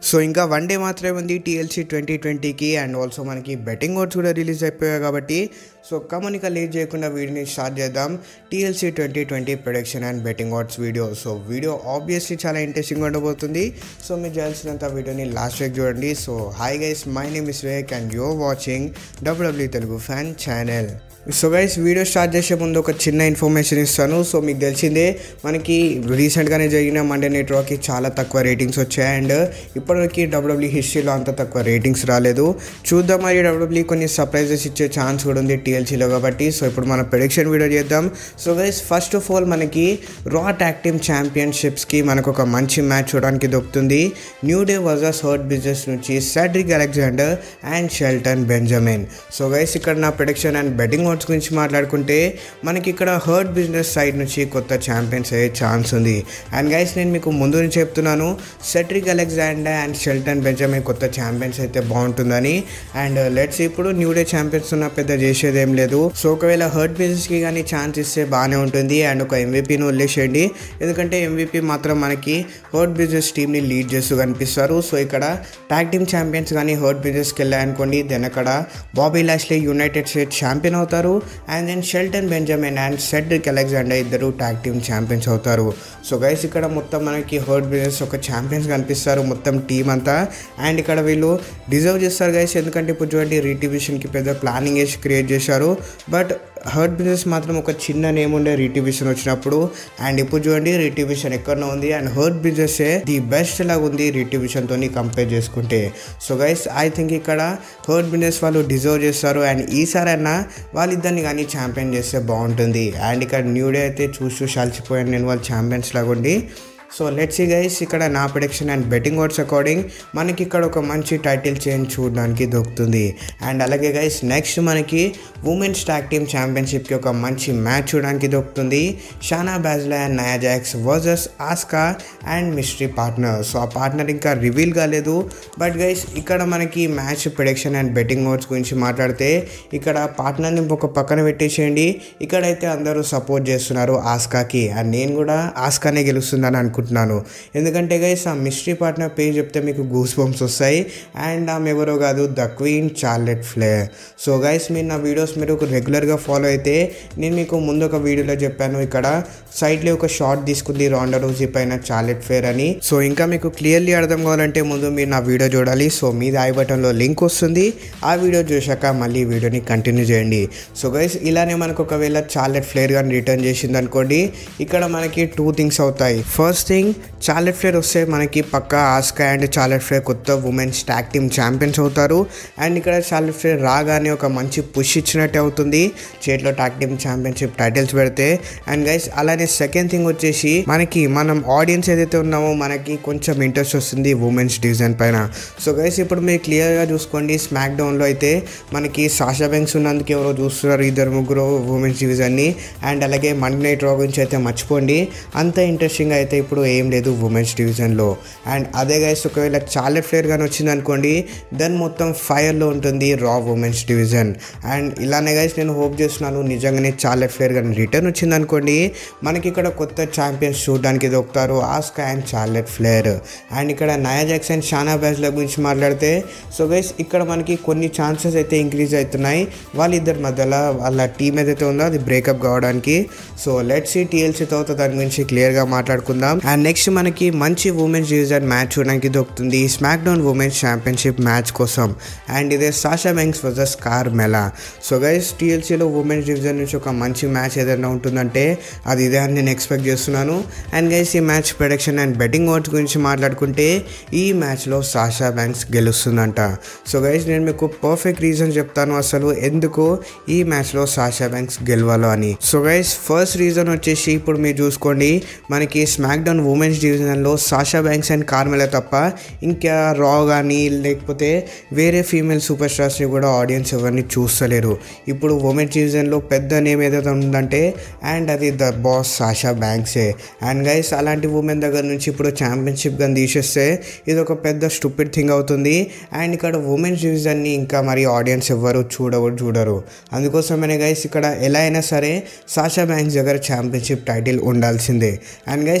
so ఇంకా one day మాత్రమే ఉంది టీఎల్సీ ట్వంటీ ట్వంటీకి అండ్ ఆల్సో మనకి బెట్టింగ్ ఓట్స్ కూడా రిలీజ్ అయిపోయాయి కాబట్టి సో కమనిక లేట్ చేయకుండా వీడియోని స్టార్ట్ చేద్దాం TLC twenty twenty production and betting odds video so video obviously చాలా ఇంట్రెస్టింగ్ ఉండబోతుంది సో మీరు చేయాల్సినంత వీడియోని లాస్ట్ వీక్ చూడండి so hi guys my name is వేక్ and you're watching WW Telugu fan channel so guys video start చేసే ముందు ఒక చిన్న ఇన్ఫర్మేషన్ ఇస్తాను సో మీకు తెలిసిందే మనకి రీసెంట్గానే జరిగిన మండే నెట్వర్క్కి చాలా తక్కువ రేటింగ్స్ వచ్చాయి అండ్ ఇప్పటివరకు డబ్ల్యూడబ్ల్యూ హిస్టరీలో అంత తక్కువ రేటింగ్స్ రాలేదు చూద్దాం మరి డబ్ల్యూడబ్ల్యూ కొన్ని సర్ప్రైజెస్ ఇచ్చే ఛాన్స్ కూడా ఉంది టీఎల్సీలో కాబట్టి సో ఇప్పుడు మనం ప్రొడిక్షన్ వీడియో చేద్దాం so guys first of all మనకి రా ట్యాక్ టీమ్ ఛాంపియన్షిప్స్కి మనకు ఒక మంచి మ్యాచ్ చూడడానికి దొరుకుతుంది New Day versus Hurt Business నుంచి Cedric Alexander and Shelton Benjamin so guys ఇక్కడ నా ప్రొడిక్షన్ అండ్ బెట్టింగ్ ఓట్స్ గురించి మాట్లాడుకుంటే మనకి ఇక్కడ హర్ట్ బిజినెస్ సైడ్ నుంచి కొత్త ఛాంపియన్స్ అయ్యే ఛాన్స్ ఉంది అండ్ గైస్ నేను మీకు ముందు నుంచి చెప్తున్నాను Cedric Alexander and Shelton Benjamin కొత్త ఛాంపియన్స్ అయితే బాగుంటుందని అండ్ లెట్స్ ఇప్పుడు న్యూ డే ఛాంపియన్స్ ఉన్న పెద్ద చేసేది ఏం లేదు సో ఒకవేళ హర్ట్ బిజినెస్కి కానీ ఛాన్స్ ఇస్తే బాగానే ఉంటుంది అండ్ ఒక ఎంవీపీని వదిలేసేయండి ఎందుకంటే ఎంవీపీ మాత్రం మనకి హర్ట్ బిజినెస్ టీమ్ని లీడ్ చేస్తూ కనిపిస్తారు సో ఇక్కడ ట్యాగ్ టీమ్ ఛాంపియన్స్ కానీ హర్ట్ బిజినెస్కి వెళ్ళాయనుకోండి దెన్ అక్కడ Bobby Lashley United States champion అవుతారు and then Shelton Benjamin and Cedric Alexander ఇద్దరు ట్యాగ్ టీమ్ ఛాంపియన్స్ అవుతారు సో గైస్ ఇక్కడ మొత్తం మనకి హర్ట్ బిజినెస్ ఒక ఛాంపియన్స్ కనిపిస్తారు మొత్తం టీం అంతా అండ్ ఇక్కడ వీళ్ళు డిజర్వ్ చేస్తారు గైస్ ఎందుకంటే ఇప్పుడు చూడండి రీటివిషన్కి పెద్ద ప్లానింగ్ వేసి క్రియేట్ చేశారు బట్ హర్ట్ బిజినెస్ మాత్రం ఒక చిన్న నేమ్ ఉండే రీటివిషన్ వచ్చినప్పుడు అండ్ ఇప్పుడు చూడండి రీటివిషన్ ఎక్కడో ఉంది and Hurt Business the best లాగా ఉంది రీటివిషన్ తోని కంపేర్ చేసుకుంటే సో గైస్ ఐ థింక్ ఇక్కడ హర్ట్ బిజినెస్ వాళ్ళు డిజర్వ్ చేస్తారు అండ్ ఈసారైనా వాళ్ళిద్దరిని కానీ ఛాంపియన్ చేస్తే బాగుంటుంది అండ్ ఇక్కడ న్యూ డే అయితే చూసి చూసి అలసిపోయాను నేను వాళ్ళు ఛాంపియన్స్ లాగా ఉండి సో లెట్స్ ఈ గైస్ ఇక్కడ నా production and betting odds according మనకి ఇక్కడ ఒక మంచి టైటిల్ చేంజ్ చూడడానికి దొరుకుతుంది అండ్ అలాగే గైస్ నెక్స్ట్ మనకి ఉమెన్స్ ట్యాగ్ టీమ్ ఛాంపియన్షిప్కి ఒక మంచి మ్యాచ్ చూడడానికి దొరుకుతుంది Shayna Baszler and Nia Jax versus Asuka and mystery partner so ఆ పార్ట్నర్ ఇంకా రివీల్ కాలేదు బట్ గైస్ ఇక్కడ మనకి match production and betting odds గురించి మాట్లాడితే ఇక్కడ పార్ట్నర్ని ఒక పక్కన పెట్టేసేయండి ఇక్కడైతే అందరూ సపోర్ట్ చేస్తున్నారు ఆస్కాకి అండ్ నేను కూడా ఆస్కానే గెలుస్తుందని అనుకుంటున్నాను అనుకుంటున్నాను ఎందుకంటే గైస్ ఆ మిస్టరీ పార్ట్నర్ పేజ్ చెప్తే మీకు గూస్ బంప్స్ వస్తాయి అండ్ ఆమె ఎవరో కాదు the queen Charlotte Flair so guys మీరు నా వీడియోస్ మీరు రెగ్యులర్గా ఫాలో అయితే నేను మీకు ముందు ఒక వీడియోలో చెప్పాను ఇక్కడ సైడ్లో ఒక షార్ట్ తీసుకుంది రాండా రోజీ పైన చార్లెట్ ఫేర్ అని సో ఇంకా మీకు క్లియర్లీ అర్థం కావాలంటే ముందు మీరు నా వీడియో చూడాలి సో మీద ఐ బటన్లో లింక్ వస్తుంది ఆ వీడియో చూశాక మళ్ళీ వీడియోని కంటిన్యూ చేయండి సో గైస్ ఇలానే మనకు ఒకవేళ చార్లెట్ ఫ్లేర్ కానీ రిటర్న్ చేసింది అనుకోండి ఇక్కడ మనకి టూ థింగ్స్ అవుతాయి ఫస్ట్ థింగ్ చార్లెట్ ఫ్లేర్ వస్తే మనకి పక్కా ఆస్కా అండ్ చార్లెట్ ఫ్లేర్ కొత్త ఉమెన్స్ ట్యాగ్ టీమ్ ఛాంపియన్స్ అవుతారు అండ్ ఇక్కడ చార్లెట్ ఫ్లేర్ రాగానే ఒక మంచి పుష్ ఇచ్చినట్టే అవుతుంది చేతిలో ట్యాగ్ టీమ్ ఛాంపియన్షిప్ టైటిల్స్ పెడితే అండ్ గైస్ అలానే సెకండ్ థింగ్ వచ్చేసి మనకి మనం ఆడియన్స్ ఏదైతే ఉన్నామో మనకి కొంచెం ఇంట్రెస్ట్ వస్తుంది ఉమెన్స్ డివిజన్ పైన సో గైస్ ఇప్పుడు మీరు క్లియర్గా చూసుకోండి స్మాక్ డౌన్లో అయితే మనకి సాషా బెంక్స్ ఉన్నందుకు ఎవరో చూస్తున్నారు ఇద్దరు ముగ్గురు ఉమెన్స్ డివిజన్ని అండ్ అలాగే మండే నైట్ రా గురించి అయితే మర్చిపోండి అంత ఇంట్రెస్టింగ్ అయితే ఇప్పుడు ఏం లేదు ఉమెన్స్ డివిజన్లో అండ్ అదే గైస్ ఒకవేళ చార్లెట్ ఫ్లేర్ కానీ వచ్చింది అనుకోండి దెన్ మొత్తం ఫైర్లో ఉంటుంది రా ఉమెన్స్ డివిజన్ అండ్ ఇలానే గైస్ నేను హోప్ చేస్తున్నాను నిజంగానే చార్లెట్ ఫ్లేర్ కానీ రిటర్న్ వచ్చింది అనుకోండి మనకి ఇక్కడ కొత్త ఛాంపియన్స్ చూడడానికి దొరుకుతారు Asuka and Charlotte Flair and ఇక్కడ నయా జాక్సన్ షానా బ్యాజ్ల గురించి మాట్లాడితే సో గైస్ ఇక్కడ మనకి కొన్ని ఛాన్సెస్ అయితే ఇంక్రీజ్ అవుతున్నాయి వాళ్ళిద్దరి మధ్యలో వాళ్ళ టీం ఏదైతే ఉందో అది బ్రేకప్ కావడానికి సో లెట్ సి టీఎల్సీ తర్వాత దాని గురించి క్లియర్గా మాట్లాడుకుందాం అండ్ నెక్స్ట్ మనకి మంచి ఉమెన్స్ డివిజన్ మ్యాచ్ చూడడానికి దొరుకుతుంది SmackDown women's championship match కోసం అండ్ ఇదే Sasha Banks versus Carmella so guys టీఎల్సీలో ఉమెన్స్ డివిజన్ నుంచి ఒక మంచి మ్యాచ్ ఏదైనా ఉంటుందంటే అది ఇదే అని నేను ఎక్స్పెక్ట్ చేస్తున్నాను అండ్ గైస్ ఈ match production and betting odds గురించి మాట్లాడుకుంటే ఈ మ్యాచ్లో సాషా బ్యాంక్స్ గెలుస్తుందంట సో గైస్ నేను మీకు పర్ఫెక్ట్ రీజన్ చెప్తాను అసలు ఎందుకు ఈ మ్యాచ్లో సాషా బ్యాంక్స్ గెలవాలో అని సో గైస్ ఫస్ట్ రీజన్ వచ్చేసి ఇప్పుడు మీరు చూసుకోండి మనకి స్మాక్ డౌన్ ఉమెన్స్ డివిజన్లో సాషా బ్యాంక్స్ అండ్ కార్మెలా తప్ప ఇంకా రా కానీ లేకపోతే వేరే ఫీమేల్ సూపర్ స్టార్స్ని కూడా ఆడియన్స్ ఎవరిని చూస్తలేరు ఇప్పుడు ఉమెన్స్ డివిజన్లో పెద్ద నేమ్ ఏదైతే ఉందంటే అండ్ అది ద బాస్ సాషా బ్యాంక్సే అండ్ గైస్ అలాంటి ఉమెన్ దగ్గర నుంచి ఇప్పుడు ఛాంపియన్షిప్ కానీ తీసేస్తే ఇది ఒక పెద్ద స్టూపిడ్ థింగ్ అవుతుంది అండ్ ఇక్కడ ఉమెన్స్ డివిజన్ని ఇంకా మరి ఆడియన్స్ ఎవ్వరు చూడరు చూడరు అందుకోసమనే గైస్ ఇక్కడ ఎలా అయినా సరే సాషా బ్యాంక్స్ దగ్గర ఛాంపియన్షిప్ టైటిల్ ఉండాల్సిందే అండ్ గైస్ ఇంకో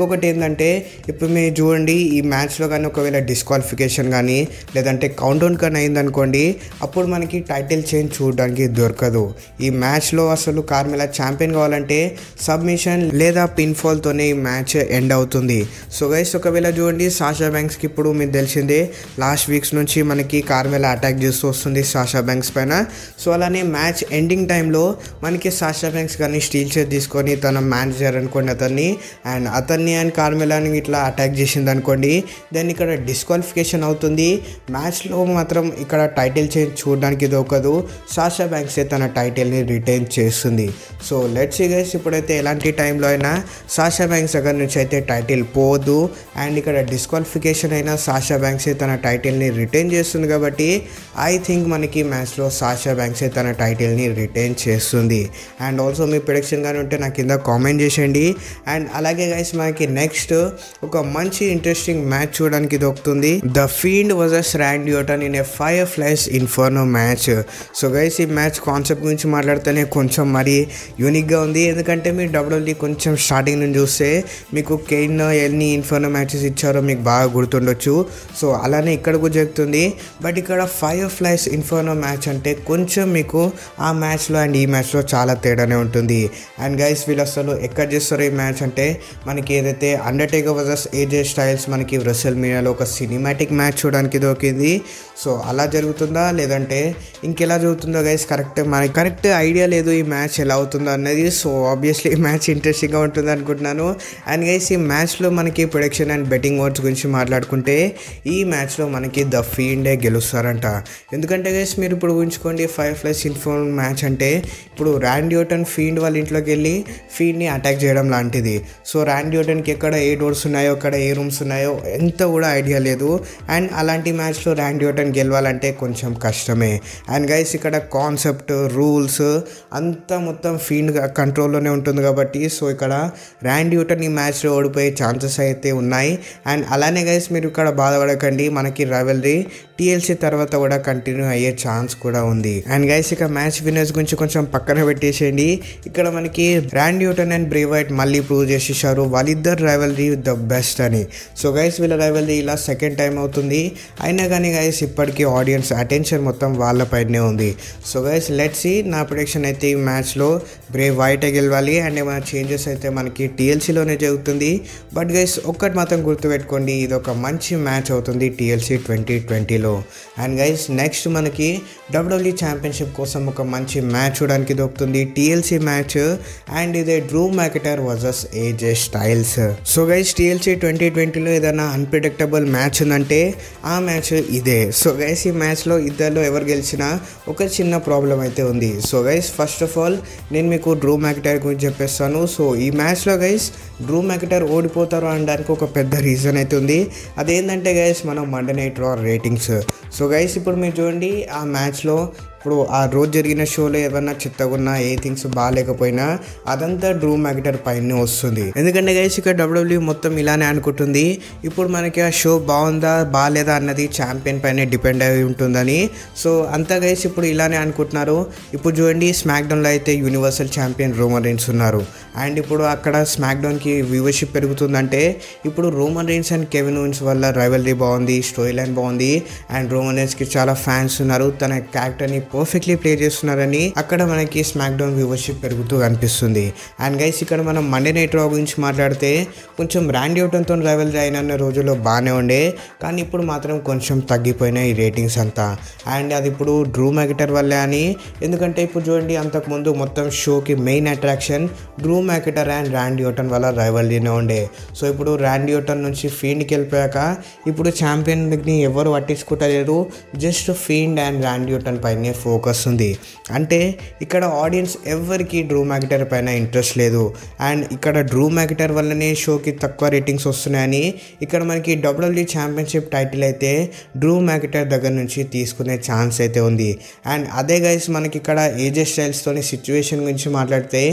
ఇంకొకటి ఏంటంటే ఇప్పుడు మీరు చూడండి ఈ మ్యాచ్లో కానీ ఒకవేళ డిస్క్వాలిఫికేషన్ కానీ లేదంటే కౌంటౌన్ కానీ అయిందనుకోండి అప్పుడు మనకి టైటిల్ చేంజ్ చూడడానికి దొరకదు ఈ మ్యాచ్లో అసలు కార్మెలా ఛాంపియన్ కావాలంటే సబ్మిషన్ లేదా పిన్ఫాల్తోనే ఈ మ్యాచ్ ఎండ్ అవుతుంది సో గైస్ ఒకవేళ చూడండి సాషా బ్యాంక్స్కి ఇప్పుడు మీకు తెలిసిందే లాస్ట్ వీక్స్ నుంచి మనకి కార్మెలా అటాక్ చేస్తూ వస్తుంది సాషా బ్యాంక్స్ పైన సో అలానే మ్యాచ్ ఎండింగ్ టైంలో మనకి సాషా బ్యాంక్స్ కానీ స్టీల్ చేతి తీసుకొని తన మేనేజర్ అనుకోండి అతన్ని అండ్ అతన్ని అండ్ కార్మెలాని ఇట్లా అటాక్ చేసింది అనుకోండి దెన్ ఇక్కడ డిస్క్వాలిఫికేషన్ అవుతుంది మ్యాచ్లో మాత్రం ఇక్కడ టైటిల్ చేంజ్ చూడడానికి దొరకదు సాషా బ్యాంక్సే తన టైటిల్ని రిటైన్ చేస్తుంది సో లెట్స్ గైస్ ఇప్పుడైతే ఎలాంటి టైంలో అయినా సాషా బ్యాంక్స్ దగ్గర నుంచి అయితే టైటిల్ పోదు అండ్ ఇక్కడ డిస్క్వాలిఫికేషన్ అయినా సాషా బ్యాంక్సే తన టైటిల్ని రిటైన్ చేస్తుంది కాబట్టి ఐ థింక్ మనకి మ్యాచ్లో సాషా బ్యాంక్సే తన టైటిల్ని రిటైన్ చేస్తుంది అండ్ ఆల్సో మీ ప్రొడిక్షన్ కానీ ఉంటే నాకు కింద కామెంట్ చేసేయండి అండ్ అలాగే గైస్ మనకి నెక్స్ట్ ఒక మంచి ఇంట్రెస్టింగ్ మ్యాచ్ చూడడానికి దొరుకుతుంది the Fiend versus Randy Orton in a Firefly Inferno match so guys ఈ మ్యాచ్ కాన్సెప్ట్ గురించి మాట్లాడితేనే కొంచెం మరి యూనిక్గా ఉంది ఎందుకంటే మీరు డబ్ల్యూడబ్ల్యూ కొంచెం స్టార్టింగ్ నుంచి చూస్తే మీకు కెయిన్ ఎన్ని ఇన్ఫర్నో మ్యాచెస్ ఇచ్చారో మీకు బాగా గుర్తుండొచ్చు సో అలానే ఇక్కడ కూడా జరుగుతుంది బట్ ఇక్కడ ఫైవ్ ఫ్లైస్ ఇన్ఫర్నో మ్యాచ్ అంటే కొంచెం మీకు ఆ మ్యాచ్లో అండ్ ఈ మ్యాచ్లో చాలా తేడానే ఉంటుంది అండ్ గైస్ వీళ్ళు అసలు ఎక్కడ చేస్తారు ఈ మ్యాచ్ అంటే మనకి ఏదైతే అండర్టేకర్ వర్సెస్ ఏజే స్టైల్స్ మనకి రసల్ మీడియాలో ఒక సినిమాటిక్ మ్యాచ్ చూడడానికి దొరికింది సో అలా జరుగుతుందా లేదంటే ఇంకెలా జరుగుతుందో గైస్ కరెక్ట్ మనకి కరెక్ట్ ఐడియా లేదు ఈ మ్యాచ్ ఎలా అవుతుందో అన్నది సో ఆబ్వియస్లీ ఈ మ్యాచ్ ఇంట్రెస్టింగ్గా ఉంటుంది అనుకుంటున్నాను అండ్ గైస్ ఈ మ్యాచ్లో మనకి ప్రొడక్షన్ అండ్ బెట్టింగ్ వర్డ్స్ గురించి మాట్లాడుకుంటే ఈ మ్యాచ్లో మనకి ద ఫీల్డే గెలుస్తారంట ఎందుకంటే గైస్ మీరు ఇప్పుడు ఊహించుకోండి ఫైవ్ ప్లస్ ఇన్ఫోన్ మ్యాచ్ అంటే ఇప్పుడు ర్యాండ్ న్యూటన్ ఫీల్డ్ వాళ్ళ ఇంట్లోకి వెళ్ళి ఫీల్డ్ని అటాక్ చేయడం లాంటిది సో ర్యాండ్ న్యూటన్కి ఎక్కడ ఏ డోర్స్ ఉన్నాయో అక్కడ ఏ రూమ్స్ ఉన్నాయో ఎంత కూడా ఐడియా లేదు అండ్ అలాంటి మ్యాచ్లో ర్యాండ్ న్యూటన్ గెలవాలంటే కొంచెం కష్టమే అండ్ గైస్ ఇక్కడ కాన్సెప్ట్ రూల్స్ అంతా మొత్తం ఫీల్డ్ కంట్రోల్లోనే ఉంటుంది కాబట్టి సో ఇక్కడ ర్యాండ్ న్యూటన్ ఈ మ్యాచ్లో ఓడిపోయే ఛాన్సెస్ అయితే ఉన్నాయి అండ్ అలానే గైస్ మీరు ఇక్కడ బాధపడకండి మనకి రైవల్రీ టీఎల్సీ తర్వాత కూడా కంటిన్యూ అయ్యే ఛాన్స్ కూడా ఉంది అండ్ గైస్ ఇక మ్యాచ్ విన్నర్స్ గురించి కొంచెం పక్కన పెట్టేసేయండి ఇక్కడ మనకి Randy Orton and Bray Wyatt మళ్ళీ ప్రూవ్ చేసేసారు వాళ్ళిద్దరు రైవల్రీ ద బెస్ట్ అని సో గైస్ వీళ్ళ రైవల్రీ ఇలా సెకండ్ టైం అవుతుంది అయినా కానీ గైస్ ఇప్పటికీ ఆడియన్స్ అటెన్షన్ మొత్తం వాళ్ళపైనే ఉంది సో గైస్ లెట్స్ సి నా ప్రొడిక్షన్ అయితే ఈ మ్యాచ్లో బ్రే వైట్ గెలవాలి అండ్ ఏమైనా చేంజెస్ అయితే మనకి టీఎల్సీలోనే జరుగుతుంది బట్ గైస్ ఒక్కటి మాత్రం గుర్తుపెట్టుకోండి ఇది ఒక మంచి మ్యాచ్ అవుతుంది టీఎల్సీ ట్వంటీ ట్వంటీలో అండ్ గైస్ నెక్స్ట్ మనకి డబ్ల్యూడబ్ల్యూ ఛాంపియన్షిప్ కోసం ఒక మంచి మ్యాచ్ చూడడానికి దొరుకుతుంది టీఎల్సీ మ్యాచ్ అండ్ ఇదే Drew McIntyre versus AJ Styles so guys TLC twenty ట్వంటీలో ఏదైనా అన్ప్రిడిక్టబుల్ మ్యాచ్ ఉందంటే ఆ మ్యాచ్ ఇదే సో గైస్ ఈ మ్యాచ్లో ఇద్దరిలో ఎవరు గెలిచినా ఒక చిన్న ప్రాబ్లం అయితే ఉంది so guys first of all నేను మీకు డ్రూ మ్యాకెటర్ గురించి చెప్పేస్తాను సో ఈ మ్యాచ్లో గైస్ డ్రూ మ్యాకెటర్ ఓడిపోతారు అనడానికి ఒక పెద్ద రీజన్ అయితే ఉంది అదేంటంటే గైస్ మనం Monday night Raw ratings so guys ఇప్పుడు మీరు చూడండి ఆ మ్యాచ్లో ఇప్పుడు ఆ రోజు జరిగిన షోలో ఏమన్నా చిత్తగున్నా ఏ థింగ్స్ బాగాలేకపోయినా అదంతా డ్రూ మ్యాకెటర్ పైన వస్తుంది ఎందుకంటే గైస్ ఇక్కడ డబ్ల్యూడబ్ల్యూ మొత్తం ఇలానే అనుకుంటుంది ఇప్పుడు మనకి ఆ షో బాగుందా బాగాలేదా అన్నది ఛాంపియన్ పైన డిపెండ్ అయి ఉంటుందని సో అంతా గైస్ ఇప్పుడు ఇలానే అనుకుంటున్నారు ఇప్పుడు చూడండి స్మాక్ డౌన్లో అయితే యూనివర్సల్ ఛాంపియన్ రోమన్ రైన్స్ ఉన్నారు అండ్ ఇప్పుడు అక్కడ స్మాక్ డౌన్కి వ్యూవర్షిప్ పెరుగుతుందంటే ఇప్పుడు Roman Reigns and Kevin Owens వల్ల రైవల్రీ బాగుంది స్టోరీ లైన్ బాగుంది అండ్ రోమన్ రైన్స్కి చాలా ఫ్యాన్స్ ఉన్నారు తన క్యారెక్టర్ని పర్ఫెక్ట్లీ ప్లే చేస్తున్నారని అక్కడ మనకి స్మాక్ డౌన్ వ్యూవర్షిప్ పెరుగుతూ కనిపిస్తుంది అండ్ గైస్ ఇక్కడ మనం మండే నైట్ రా గురించి మాట్లాడితే కొంచెం ర్యాండ్ యూటన్తో రైవల్రీ అయిన రోజుల్లో బాగానే ఉండే కానీ ఇప్పుడు మాత్రం కొంచెం తగ్గిపోయినాయి ఈ రేటింగ్స్ అంతా అండ్ అది ఇప్పుడు డ్రూ మ్యాకెటర్ వల్లే అని ఎందుకంటే ఇప్పుడు చూడండి అంతకుముందు మొత్తం షోకి main attraction Drew McIntyre and Randy Orton వల్ల రైవల్రీనే ఉండే సో ఇప్పుడు ర్యాండ్ యూటన్ నుంచి ఫీల్డ్కి వెళ్ళిపోయాక ఇప్పుడు ఛాంపియన్ని ఎవరు పట్టించుకుంటలేరు just Fiend and Randy Orton పైనే ఫోకస్ ఉంది అంటే ఇక్కడ ఆడియన్స్ ఎవరికి డ్రూ మ్యాకెటర్ పైన ఇంట్రెస్ట్ లేదు అండ్ ఇక్కడ డ్రూ మ్యాకెటర్ వల్లనే షోకి తక్కువ రేటింగ్స్ వస్తున్నాయని ఇక్కడ మనకి డబ్ల్యూడబ్ల్యూ ఛాంపియన్షిప్ టైటిల్ అయితే డ్రూ మ్యాకెటర్ దగ్గర నుంచి తీసుకునే ఛాన్స్ అయితే ఉంది అండ్ అదే గైస్ మనకి ఇక్కడ ఏజే స్టైల్స్తోని సిచ్యువేషన్ గురించి మాట్లాడితే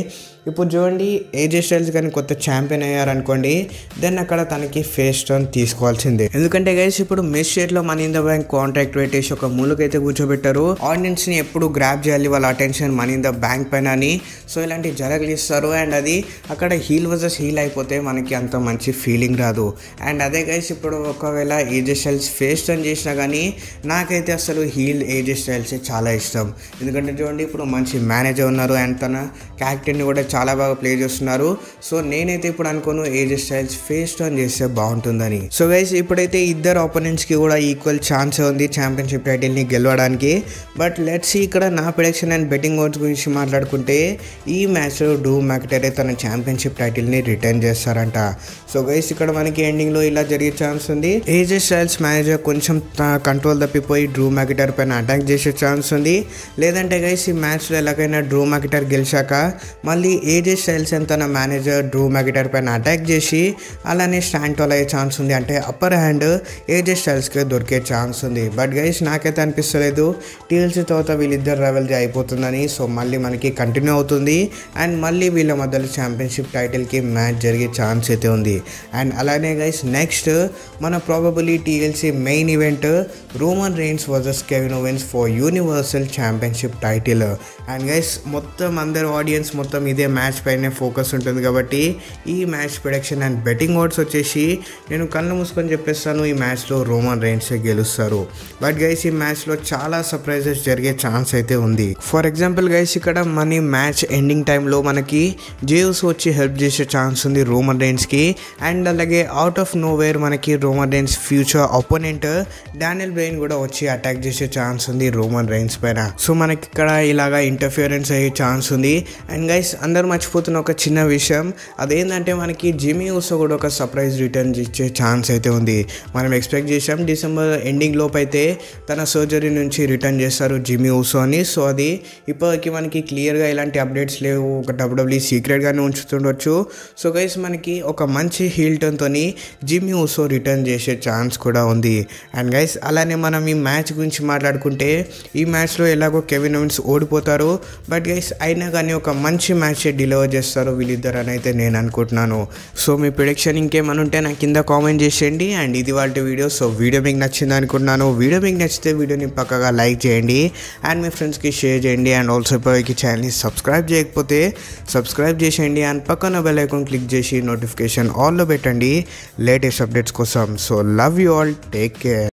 ఇప్పుడు చూడండి ఏజే స్టైల్స్ కానీ కొత్త ఛాంపియన్ అయ్యారనుకోండి దెన్ అక్కడ తనకి ఫేస్ టర్న్ తీసుకోవాల్సిందే ఎందుకంటే గైస్ ఇప్పుడు మిస్ షేట్ లో మన ఇన్ ద బ్యాంక్ కాంట్రాక్ట్ పెట్టేసి ఒక మూలకైతే కూర్చోబెట్టారు ఆడియన్స్ ని ఎప్పుడు గ్రాప్ చేయాలి వాళ్ళ అటెన్షన్ మన ఇన్ ద బ్యాంక్ పైన అని సో ఇలాంటి జరగలిస్తారు అండ్ అది అక్కడ హీల్ వర్సెస్ హీల్ అయిపోతే మనకి అంత మంచి ఫీలింగ్ రాదు అండ్ అదే గైస్ ఇప్పుడు ఒకవేళ ఏజే స్టైల్స్ ఫేస్ టర్న్ చేసినా కానీ నాకైతే అసలు హీల్ ఏజే స్టైల్స్ చాలా ఇష్టం ఎందుకంటే చూడండి ఇప్పుడు మంచి మేనేజర్ ఉన్నారు అండ్ తన క్యారెక్టర్ని కూడా చాలా బాగా ప్లే చేస్తున్నారు సో నేనైతే ఇప్పుడు అనుకోను ఏజే స్టైల్స్ ఫేస్ టర్న్ చేస్తే బాగుంటుందని సో గైస్ ఇప్పుడైతే ఇద్దరు ఆపోనెంట్స్కి కూడా ఈక్వల్ ఛాన్స్ ఉంది ఛాంపియన్షిప్ టైటిల్ని గెలవడానికి బట్ లెట్స్ ఇక్కడ నా ప్రొడక్షన్ అండ్ బెట్టింగ్ ఓట్స్ గురించి మాట్లాడుకుంటే ఈ మ్యాచ్లో డ్రూ మ్యాక్టరే తన ఛాంపియన్షిప్ టైటిల్ని రిటర్న్ చేస్తారంట సో గైస్ ఇక్కడ మనకి ఎండింగ్లో ఇలా జరిగే ఛాన్స్ ఉంది ఏజే స్టైల్స్ మేనేజర్ కొంచెం కంట్రోల్ తప్పిపోయి డ్రూ మ్యాకెటర్ పైన అటాక్ చేసే ఛాన్స్ ఉంది లేదంటే గైస్ ఈ మ్యాచ్లో ఎలాగైనా డ్రూ మ్యాకెటర్ గెలిచాక మళ్ళీ ఏజే స్టైల్స్ అండ్ తన మేనేజర్ డ్రూ మ్యాకెటర్ పైన అటాక్ చేసి అలానే స్టాండ్ టాల్ అయ్యే ఛాన్స్ ఉంది అంటే అప్పర్ హ్యాండ్ ఏజే స్టైల్స్కి దొరికే ఛాన్స్ ఉంది బట్ గైస్ నాకైతే అనిపిస్తలేదు టీఎల్సీ తర్వాత వీళ్ళిద్దరు రెవెల్జీ అయిపోతుందని సో మళ్ళీ మనకి కంటిన్యూ అవుతుంది అండ్ మళ్ళీ వీళ్ళ మధ్యలో ఛాంపియన్షిప్ టైటిల్కి మ్యాచ్ జరిగే ఛాన్స్ అయితే ఉంది అండ్ అలానే గైస్ నెక్స్ట్ మన probably TLC main event Roman Reigns versus Kevin Owens for universal championship title and guys మొత్తం అందరు ఆడియన్స్ మొత్తం ఇదే మ్యాచ్ పైనే ఫోకస్ ఉంటుంది కాబట్టి ఈ match production and betting odds వచ్చేసి నేను కళ్ళు మూసుకొని చెప్పేస్తాను ఈ మ్యాచ్లో రోమన్ రెయిన్సే గెలుస్తారు బట్ గైస్ ఈ మ్యాచ్లో చాలా సర్ప్రైజెస్ జరిగే ఛాన్స్ అయితే ఉంది ఫర్ ఎగ్జాంపుల్ గైస్ ఇక్కడ మన మ్యాచ్ ఎండింగ్ టైంలో మనకి జేవ్స్ వచ్చి హెల్ప్ చేసే ఛాన్స్ ఉంది రోమన్ రెయిన్స్కి అండ్ అలాగే అవుట్ ఆఫ్ నో వేర్ మనకి Roman Reigns future opponent Daniel Bryan కూడా వచ్చి అటాక్ చేసే ఛాన్స్ ఉంది రోమన్ రెయిన్స్ పైన సో మనకి ఇక్కడ ఇలాగా ఇంటర్ఫియరెన్స్ అయ్యే ఛాన్స్ ఉంది అండ్ గైస్ అందరు మర్చిపోతున్న ఒక చిన్న విషయం అదేంటంటే మనకి జిమీ ఊసో కూడా ఒక సర్ప్రైజ్ రిటర్న్ ఇచ్చే ఛాన్స్ అయితే ఉంది మనం ఎక్స్పెక్ట్ చేసాం డిసెంబర్ ఎండింగ్ లోపు అయితే తన సర్జరీ నుంచి రిటర్న్ చేస్తారు జిమీ ఊసో అని సో అది ఇప్పటికి మనకి క్లియర్గా ఎలాంటి అప్డేట్స్ లేవు ఒక డబ్ల్యూడబ్ల్యూ సీక్రెట్గానే ఉంచుతుండొచ్చు సో గైస్ మనకి ఒక మంచి హీల్ టర్న్తో జిమ్మి ఊసో రిటర్న్ చేసే ఛాన్స్ కూడా ఉంది అండ్ గైస్ అలానే మనం ఈ మ్యాచ్ గురించి మాట్లాడుకుంటే ఈ మ్యాచ్లో ఎలాగో కెవిన్ ఓవెన్స్ ఓడిపోతారు బట్ గైస్ అయినా కానీ ఒక మంచి మ్యాచ్ డెలివర్ చేస్తారు వీళ్ళిద్దరు అని అయితే నేను అనుకుంటున్నాను సో మీ ప్రొడిక్షన్ ఇంకేమైనా ఉంటే నాకు కింద కామెంట్ చేసేయండి అండ్ ఇది వాళ్ళ వీడియో సో వీడియో మీకు నచ్చింది అనుకుంటున్నాను వీడియో మీకు నచ్చితే వీడియోని పక్కగా లైక్ చేయండి అండ్ మీ ఫ్రెండ్స్కి షేర్ చేయండి అండ్ ఆల్సో ఇప్పటికి ఛానల్ని సబ్స్క్రైబ్ చేయకపోతే సబ్స్క్రైబ్ చేసేయండి అండ్ పక్కన బెల్ ఐకాన్ క్లిక్ చేసి నోటిఫికేషన్ ఆల్లో పెట్టండి లేటెస్ట్ అప్డేట్స్ కోసం so love you all take care